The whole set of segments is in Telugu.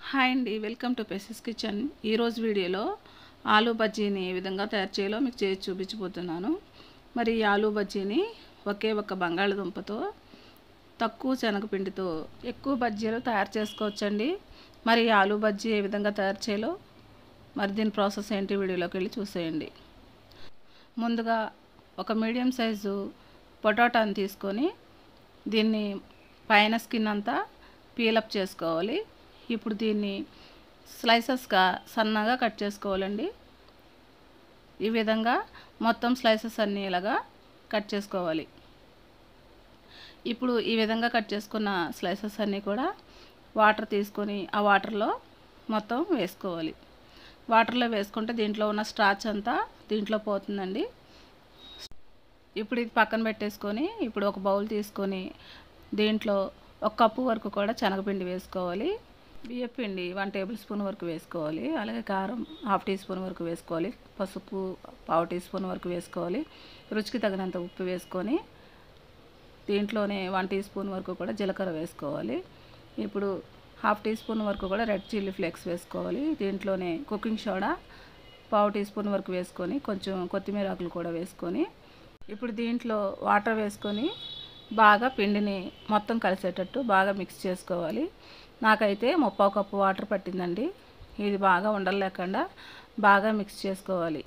హాయ్ అండి వెల్కమ్ టు పెసిస్ కిచెన్ ఈరోజు వీడియోలో ఆలూ బజ్జీని ఏ విధంగా తయారు చేయాలో మీకు చేసి చూపించబోతున్నాను మరి ఈ ఆలూ బజ్జీని ఒకే ఒక బంగాళదుంపతో తక్కువ శనగపిండితో ఎక్కువ బజ్జీలు తయారు చేసుకోవచ్చండి మరి ఈ ఆలూ బజ్జీ ఏ విధంగా తయారు చేయాలో మరి దీని ప్రాసెస్ ఏంటి వీడియోలోకి వెళ్ళి చూసేయండి ముందుగా ఒక మీడియం సైజు పొటాటాని తీసుకొని దీన్ని పైన స్కిన్ అంతా పీలప్ చేసుకోవాలి ఇప్పుడు దీన్ని స్లైసెస్గా సన్నగా కట్ చేసుకోవాలండి ఈ విధంగా మొత్తం స్లైసెస్ అన్నీ ఇలాగా కట్ చేసుకోవాలి ఇప్పుడు ఈ విధంగా కట్ చేసుకున్న స్లైసెస్ అన్నీ కూడా వాటర్ తీసుకొని ఆ వాటర్లో మొత్తం వేసుకోవాలి వాటర్లో వేసుకుంటే దీంట్లో ఉన్న స్టార్చ్ అంతా దీంట్లో పోతుందండి ఇప్పుడు ఇది పక్కన పెట్టేసుకొని ఇప్పుడు ఒక బౌల్ తీసుకొని దీంట్లో ఒక కప్పు వరకు కూడా శనగపిండి వేసుకోవాలి బియ్యపిండి వన్ టేబుల్ స్పూన్ వరకు వేసుకోవాలి అలాగే కారం హాఫ్ టీ స్పూన్ వరకు వేసుకోవాలి పసుపు పావు టీ స్పూన్ వరకు వేసుకోవాలి రుచికి తగినంత ఉప్పు వేసుకొని దీంట్లోనే వన్ టీ స్పూన్ వరకు కూడా జీలకర్ర వేసుకోవాలి ఇప్పుడు హాఫ్ టీ స్పూన్ వరకు కూడా రెడ్ చిల్లీ ఫ్లేక్స్ వేసుకోవాలి దీంట్లోనే కుకింగ్ సోడా పావు టీ స్పూన్ వరకు వేసుకొని కొంచెం కొత్తిమీర ఆకులు కూడా వేసుకొని ఇప్పుడు దీంట్లో వాటర్ వేసుకొని బాగా పిండిని మొత్తం కలిసేటట్టు బాగా మిక్స్ చేసుకోవాలి నాకైతే ముప్పావు కప్పు వాటర్ పట్టిందండి ఇది బాగా ఉండలేకుండా బాగా మిక్స్ చేసుకోవాలి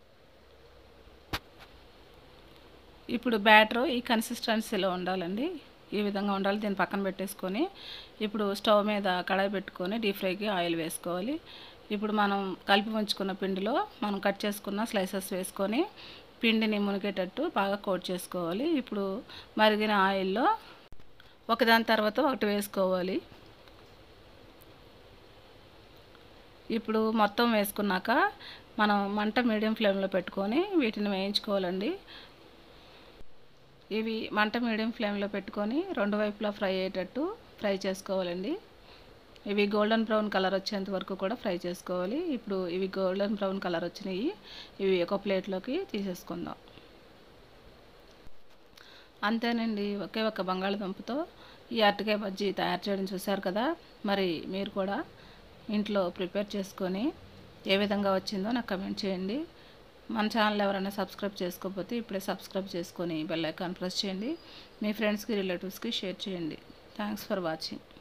ఇప్పుడు బ్యాటర్ ఈ కన్సిస్టెన్సీలో ఉండాలండి ఈ విధంగా ఉండాలి దీన్ని పక్కన పెట్టేసుకొని ఇప్పుడు స్టవ్ మీద కడాయి పెట్టుకొని డీప్ ఫ్రైకి ఆయిల్ వేసుకోవాలి ఇప్పుడు మనం కలిపి ఉంచుకున్న పిండిలో మనం కట్ చేసుకున్న స్లైసెస్ వేసుకొని పిండిని మునిగేటట్టు బాగా కోట్ చేసుకోవాలి ఇప్పుడు మరిగిన ఆయిల్లో ఒకదాని తర్వాత ఒకటి వేసుకోవాలి ఇప్పుడు మొత్తం వేసుకున్నాక మనం మంట మీడియం ఫ్లేమ్లో పెట్టుకొని వీటిని వేయించుకోవాలండి ఇవి మంట మీడియం ఫ్లేమ్లో పెట్టుకొని రెండు వైపులా ఫ్రై అయ్యేటట్టు ఫ్రై చేసుకోవాలండి ఇవి గోల్డెన్ బ్రౌన్ కలర్ వచ్చేంత వరకు కూడా ఫ్రై చేసుకోవాలి ఇప్పుడు ఇవి గోల్డెన్ బ్రౌన్ కలర్ వచ్చినాయి ఇవి ఒక ప్లేట్లోకి తీసేసుకుందాం అంతేనండి ఒకే ఒక బంగాళదుంపతో ఈ అరటికాయ బజ్జీ తయారు చేయడం చూశారు కదా మరి మీరు కూడా ఇంట్లో ప్రిపేర్ చేసుకొని ఏ విధంగా వచ్చిందో నాకు కమెంట్ చేయండి మన ఛానల్ ఎవరైనా సబ్స్క్రైబ్ చేసుకోకపోతే ఇప్పుడే సబ్స్క్రైబ్ చేసుకొని బెల్ ఐకాన్ ప్రెస్ చేయండి మీ ఫ్రెండ్స్కి రిలేటివ్స్కి షేర్ చేయండి థ్యాంక్స్ ఫర్ వాచింగ్